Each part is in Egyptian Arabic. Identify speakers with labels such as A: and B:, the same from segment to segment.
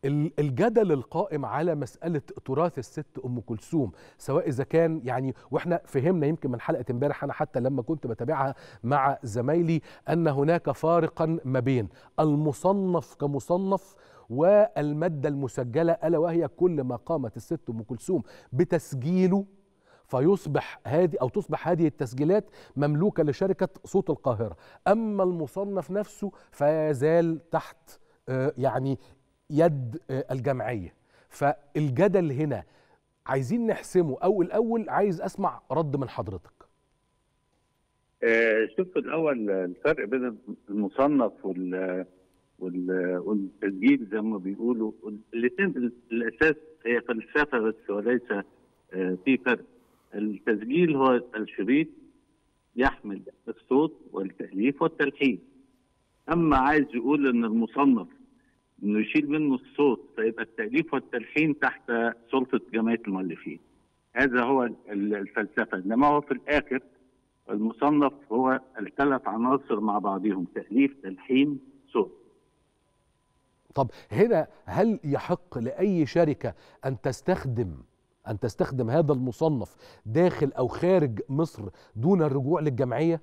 A: الجدل القائم على مساله تراث الست ام كلثوم سواء اذا كان يعني واحنا فهمنا يمكن من حلقه امبارح انا حتى لما كنت بتابعها مع زمايلي ان هناك فارقا ما بين المصنف كمصنف والماده المسجله الا وهي كل ما قامت الست ام كلثوم بتسجيله فيصبح هذه او تصبح هذه التسجيلات مملوكه لشركه صوت القاهره اما المصنف نفسه فيزال تحت يعني يد الجمعيه فالجدل هنا عايزين نحسمه او الاول عايز اسمع رد من حضرتك
B: شوف الاول الفرق بين المصنف وال والتسجيل زي ما بيقولوا الاثنين الاساس هي فلسفه بس وليس في فرق التسجيل هو الشريط يحمل الصوت والتاليف والتلحين اما عايز يقول ان المصنف انه يشيل منه الصوت فيبقى التاليف والتلحين تحت سلطه جمعيه المؤلفين هذا هو الفلسفه انما هو في الاخر المصنف هو الثلاث عناصر مع بعضهم تاليف تلحين صوت
A: طب هنا هل يحق لاي شركه ان تستخدم ان تستخدم هذا المصنف داخل او خارج مصر دون الرجوع للجمعيه؟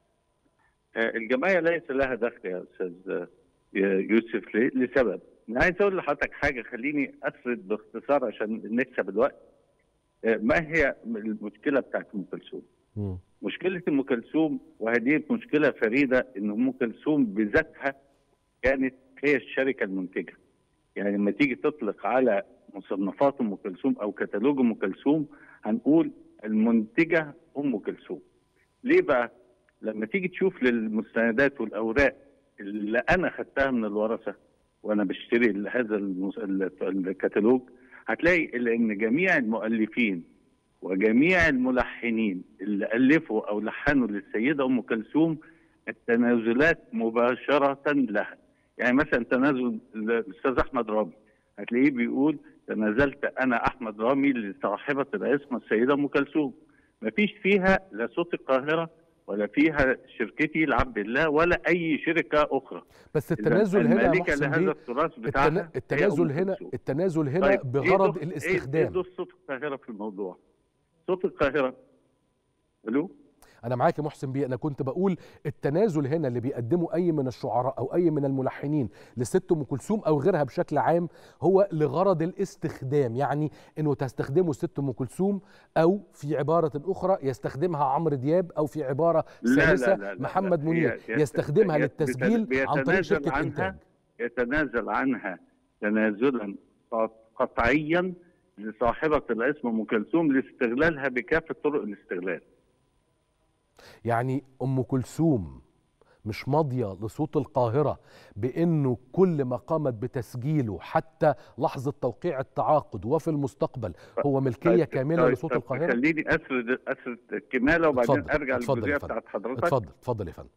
B: الجمعيه ليس لها دخل يا استاذ يوسف لسبب انا عايز اقول لحضرتك حاجه خليني اسرد باختصار عشان نكسب الوقت ما هي المشكله بتاعت ام كلثوم؟ مشكله ام كلثوم وهذه مشكله فريده ان ام كلثوم بذاتها كانت هي الشركه المنتجه يعني لما تيجي تطلق على مصنفات ام كلثوم او كتالوج ام كلثوم هنقول المنتجه ام كلثوم ليه بقى لما تيجي تشوف للمستندات والاوراق اللي انا خدتها من الورثه وانا بشتري هذا الكتالوج هتلاقي ان جميع المؤلفين وجميع الملحنين اللي الفوا او لحنوا للسيده ام كلثوم التنازلات مباشره لها يعني مثلا تنازل الاستاذ احمد رامي هتلاقيه بيقول تنازلت انا احمد رامي لصاحبه العصمه السيده ام كلثوم مفيش فيها لا صوت القاهره ولا فيها شركتي لعبد الله ولا اي شركه اخرى
A: بس التنازل هنا يا محسن
B: لهذا التراث بتاعها
A: التنازل هنا التنازل هنا طيب بغرض
B: إيه
A: الاستخدام
B: ايه صوت القاهره في الموضوع صوت القاهره الو
A: انا معاك يا محسن بيه انا كنت بقول التنازل هنا اللي بيقدمه اي من الشعراء او اي من الملحنين لست ام كلثوم او غيرها بشكل عام هو لغرض الاستخدام يعني انه تستخدمه ست ام كلثوم او في عباره اخرى يستخدمها عمرو دياب او في عباره ثالثه محمد منير يستخدمها للتسجيل عن طريق شركه
B: عنها
A: انتاج
B: يتنازل عنها تنازلا قطعيا لصاحبه الاسم ام كلثوم لاستغلالها بكافه طرق الاستغلال
A: يعني ام كلثوم مش ماضيه لصوت القاهره بانه كل ما قامت بتسجيله حتى لحظه توقيع التعاقد وفي المستقبل هو ملكيه
B: طيب
A: كامله
B: طيب
A: لصوت
B: طيب
A: القاهره
B: خليني اسرد اسرد الكماله وبعدين
A: اتفضل،
B: ارجع
A: اتفضل
B: للجزئيه
A: يا فندم.
B: بتاعت حضرتك
A: اتفضل اتفضل يا فندم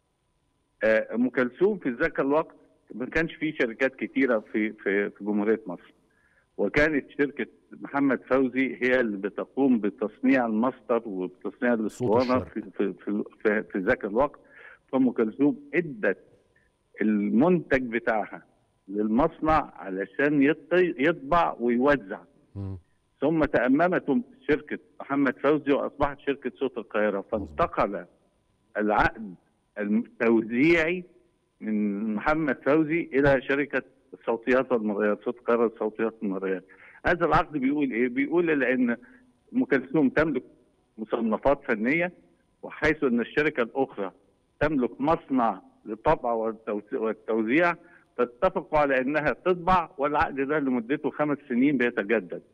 B: آه، ام كلثوم في ذاك الوقت ما كانش في شركات كتيره في في في جمهوريه مصر وكانت شركه محمد فوزي هي اللي بتقوم بتصنيع الماستر وبتصنيع الاسطوانه
A: الشرق.
B: في في في, في, في ذاك الوقت فام كلثوم ادت المنتج بتاعها للمصنع علشان يط- يطبع ويوزع
A: مم.
B: ثم تأممت شركة محمد فوزي وأصبحت شركة صوت القاهرة فانتقل العقد التوزيعي من محمد فوزي إلى شركة الصوتيات والمرئيات صوت القاهرة الصوتيات والمرئيات هذا العقد بيقول إيه؟ بيقول لأن أم كلثوم تملك مصنفات فنية وحيث أن الشركة الأخرى تملك مصنع للطبع والتوز- والتوزيع فاتفقوا على أنها تطبع والعقد ده لمدته خمس سنين بيتجدد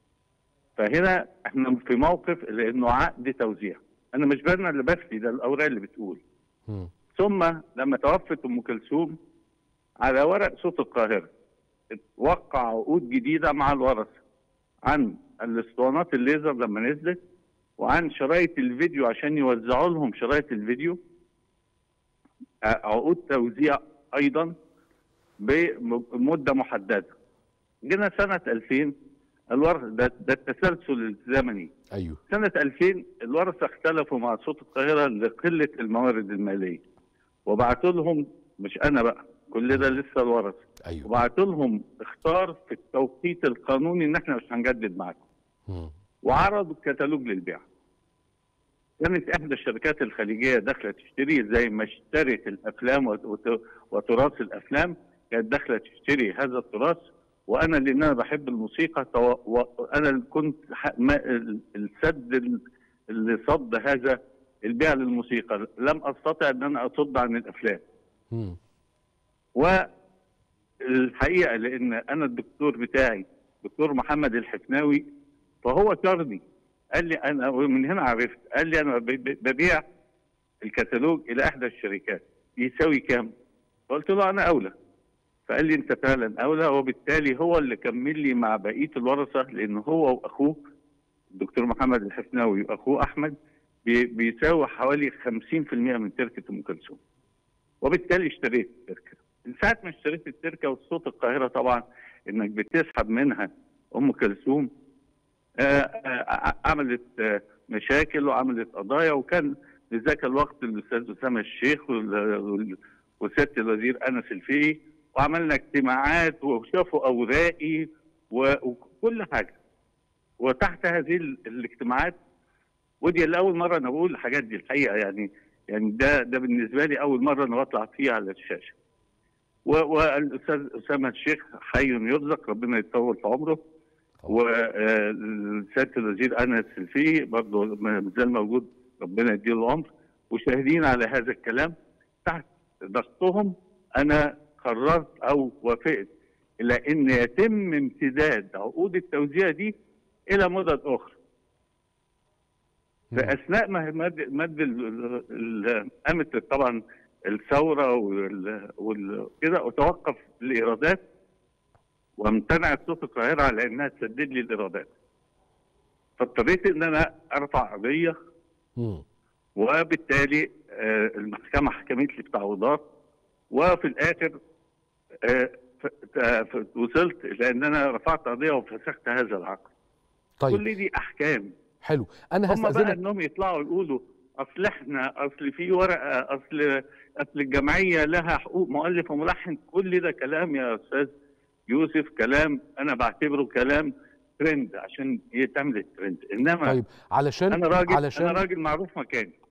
B: فهنا احنا في موقف لانه عقد توزيع انا مش بنا اللي بفتي ده الاوراق اللي بتقول
A: مم.
B: ثم لما توفت ام كلثوم على ورق صوت القاهره وقع عقود جديده مع الورثه عن الاسطوانات الليزر لما نزلت وعن شرايط الفيديو عشان يوزعوا لهم شرايط الفيديو ع- عقود توزيع ايضا بمده محدده جينا سنه 2000 الورثه ده, ده التسلسل الزمني
A: ايوه
B: سنة 2000 الورثة اختلفوا مع صوت القاهرة لقلة الموارد المالية وبعتوا لهم مش أنا بقى كل ده لسه الورثه
A: ايوه
B: وبعت لهم اختار في التوقيت القانوني ان احنا مش هنجدد معاكم
A: مم.
B: وعرضوا الكتالوج للبيع كانت احدى الشركات الخليجيه داخله تشتري زي ما اشترت الافلام وت- وت- وتراث الافلام كانت داخله تشتري هذا التراث وانا لان انا بحب الموسيقى تو- وانا اللي كنت ح- ما- ال- السد ال- اللي صد هذا البيع للموسيقى لم استطع ان انا اصد عن الافلام
A: مم.
B: والحقيقه لان انا الدكتور بتاعي دكتور محمد الحفناوي فهو شارني قال لي انا من هنا عرفت قال لي انا ب- ب- ببيع الكتالوج الى احدى الشركات يساوي كام؟ فقلت له انا اولى فقال لي انت فعلا اولى وبالتالي هو اللي كمل لي مع بقيه الورثه لان هو واخوه الدكتور محمد الحفناوي واخوه احمد بي- بيساوي حوالي 50% من تركه ام كلثوم وبالتالي اشتريت التركه من ساعه ما اشتريت التركه وصوت القاهره طبعا انك بتسحب منها ام كلثوم آه، آه، عملت آه، مشاكل وعملت قضايا وكان في ذاك الوقت الاستاذ اسامه الشيخ وال- وال- وسياده الوزير انس الفقي وعملنا اجتماعات وشافوا اوراقي و- وكل حاجه وتحت هذه ال- الاجتماعات ودي لاول مره انا بقول الحاجات دي الحقيقه يعني يعني ده ده بالنسبه لي اول مره انا بطلع فيها على الشاشه و- والاستاذ اسامه الشيخ حي يرزق ربنا يطول في عمره وسياده الوزير انس الفقي برضه ما زال موجود ربنا يديله العمر وشاهدين على هذا الكلام تحت ضغطهم انا قررت او وافقت الى ان يتم امتداد عقود التوزيع دي الى مدد اخرى في اثناء ما مد مد ال- ال- قامت طبعا الثوره وال- وال- كده وتوقف الايرادات وامتنعت صوت القاهره على انها تسدد لي الايرادات فاضطريت ان انا ارفع قضيه
A: مم.
B: وبالتالي آه، المحكمه حكمت لي بتعويضات وفي الاخر آه، ف- ف- وصلت الى ان انا رفعت قضيه وفسخت هذا العقد
A: طيب
B: كل دي احكام
A: حلو انا
B: هم بقى
A: هستاذنك
B: انهم يطلعوا يقولوا اصل احنا اصل في ورقه اصل اصل الجمعيه لها حقوق مؤلف وملحن كل ده كلام يا استاذ يوسف كلام انا بعتبره كلام ترند عشان يتعمل الترند انما
A: طيب علشان
B: انا راجل
A: علشان
B: انا راجل معروف مكاني